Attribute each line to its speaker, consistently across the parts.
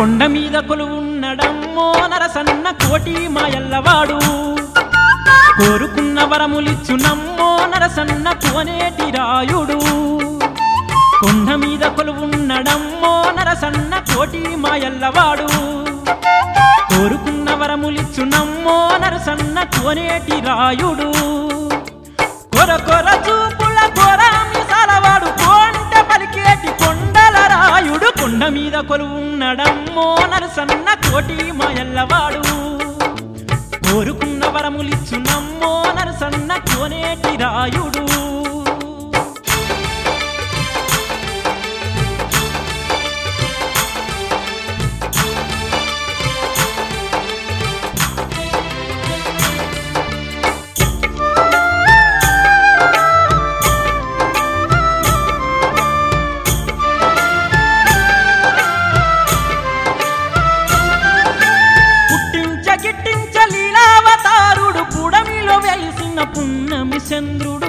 Speaker 1: కొండ మీద కొలువున్నడమ్మో నరసన్న కోటి మాయల్లవాడు కోరుకున్న వరములిచ్చునమ్మో నరసన్న కోనేటి రాయుడు కొండ మీద కొలువున్నడమ్మో నరసన్న కోటి మాయల్లవాడు కోరుకున్న వరములిచ్చునమ్మో నరసన్న కోనేటి రాయుడు కొర కొర చూపుల కొరామి సలవాడు కొంట పలికేటి కొండల రాయుడు కొండ మీద కొలువున్నడమ్మో నరసన్న కోటి మాయల్లవాడు కోరుకున్న వరములిచ్చునమ్మో నరసన్న కోనేటి రాయుడు పుట్టించ గిట్టించ లీలావతారుడు పుడమిలో వెలిసిన పున్నమి చంద్రుడు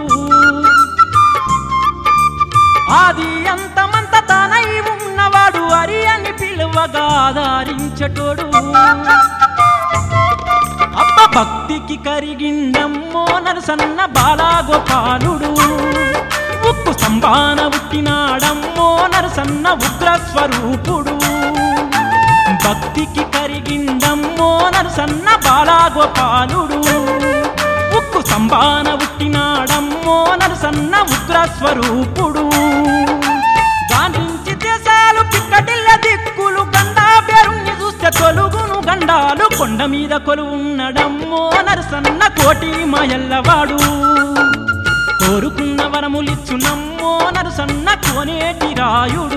Speaker 1: ఆది అంతమంత తానై ఉన్నవాడు అరి అని పిలువగా ఆధారించటోడు అప్ప భక్తికి కరిగిండమ్మో నరసన్న బాలాగోపాలుడు ఉక్కు సంబాన ఉట్టినాడమ్మో నరసన్న ఉగ్ర స్వరూపుడు భక్తికి కరిగిండమ్మో నరసన్న బాలాగోపాలుడు ఉక్కు సంబాన ఉట్టినాడమ్మో నరసన్న ఉగ్ర స్వరూపుడు గాంధించి దేశాలు పిక్కటిల్ల దిక్కులు గండా పేరుణ్ణి చూస్తే తొలుగును గండాలు కొండ మీద కొలువున్నడమ్మో నరసన్న కోటి మాయల్లవాడు కోరుకున్న వరములిచ్చునమ్మో నరసన్న కోనేటి రాయుడు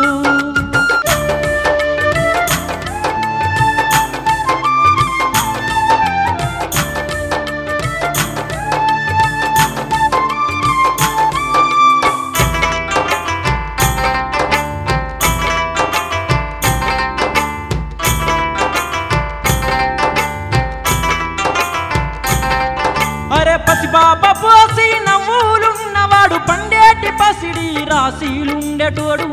Speaker 1: అరే పసిబాబ పోసి నవ్వులున్నవాడు పండేటి పసిడి రాశీలుండెటోడు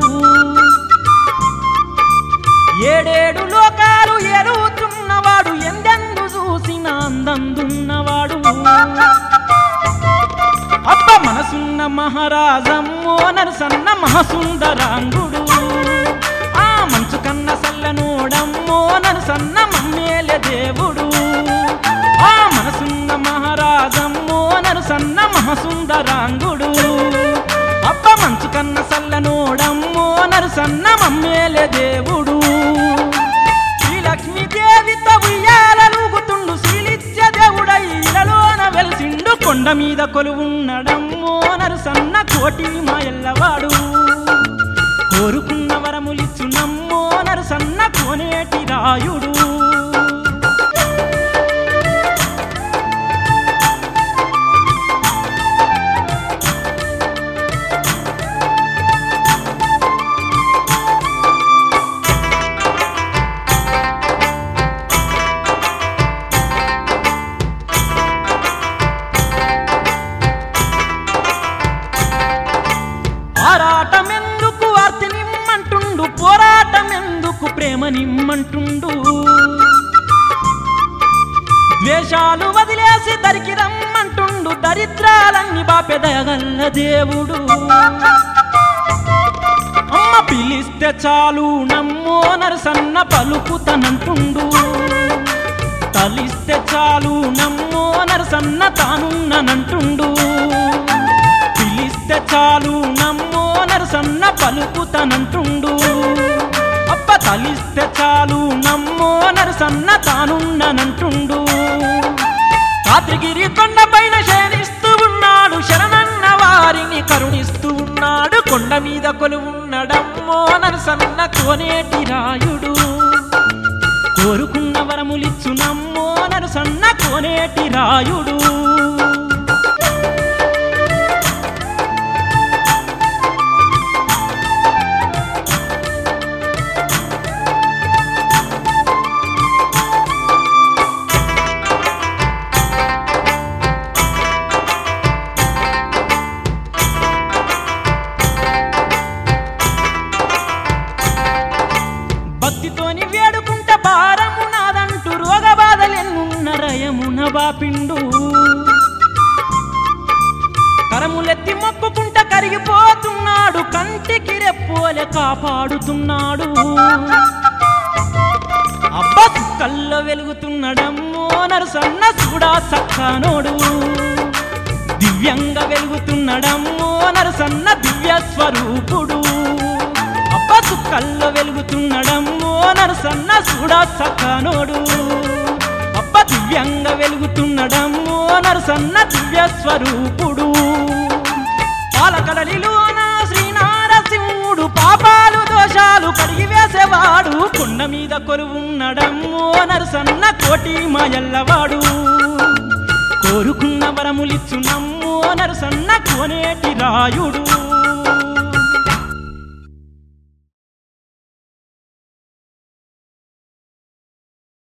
Speaker 1: ఏడేడు లోకాలు ఎరుగుతున్నవాడు ఎందెందు చూసిన అందందున్నవాడు అబ్బ మనసున్న మహారాజమ్మో నరసన్న మహసుందరాంగుడు ఆ మంచు కన్న సల్లనోడమ్మో నరసన్న మమ్మేలే దేవుడు ఆ మనసున్న మహారాజమ్మో నరసన్న మహసుందరాంగుడు అబ్బ మంచు కన్న సల్లనోడమ్మో నరసన్న మమ్మేలే దేవుడు శ్రీ లక్ష్మీదేవితో ఉయ్యాలలుగుతుండు శ్రీలిత్య దేవుడై ఇలలోన వెలిసిండు కొండ మీద కొలువున్నడమ్మో నరసన్న కోటి మాయల్లవాడు కోరుకున్న వరములిచ్చునమ్మో నరసన్న కోనేటి రాయుడు ఆరాటమెందుకు ఆర్తి నిమ్మంటుండు పోరాటమెందుకు ప్రేమ నిమ్మంటుండు ద్వేషాలు వదిలేసి దరికి రమ్మంటుండు దరిద్రాలన్నీ బాపెదగల్ల దేవుడు అమ్మ పిలిస్తే చాలు నమ్మో నరసన్న పలుకుతనంటుండు తలిస్తే చాలు నమ్మో నరసన్న తానున్ననంటుండు పిలిస్తే చాలు నమ్మో నరసన్న పలుకుతనంటుండు అప్ప తలిస్తే చాలు నమ్మో నరసన్న తానున్ననంటుండు కాత్రిగిరి కొండపైన శయనిస్తూ ఉన్నాడు శరణన్న వారిని కరుణిస్తూ ఉన్నాడు కొండ మీద కొలువున్నడమ్మో నరసన్న కోనేటి రాయుడు కోరుకున్న వరములిచ్చునమ్మో నరసన్న కోనేటి రాయుడు భక్తితోని వేడుకుంట భారము నాదంటూ రోగ బాధలెన్నున్న రయమున బాపిండు కరములెత్తి మొక్కుకుంట కరిగిపోతున్నాడు కంటికి రెప్పోలే కాపాడుతున్నాడు అబ్బా కల్లో వెలుగుతున్నాడమ్మో నరసన్న చూడా సక్కనోడు దివ్యంగా వెలుగుతున్నాడమ్మో నరసన్న దివ్య స్వరూపుడు అబ్బా కల్లో వెలుగుతున్నాడమ్మో నరసన్న చూడా సక్కనోడు అబ్బ దివ్యంగా వెలుగుతున్నాడమ్మో నరసన్న దివ్య స్వరూపుడు పాలకడలిలోన శ్రీనారసింహుడు పాపాలు దోషాలు కడిగి వేసేవాడు కొండ మీద కొలువున్నడమ్మో నరసన్న కోటి మాయల్లవాడు కోరుకున్న వరములిచ్చునమ్మో నరసన్న కోనేటి రాయుడు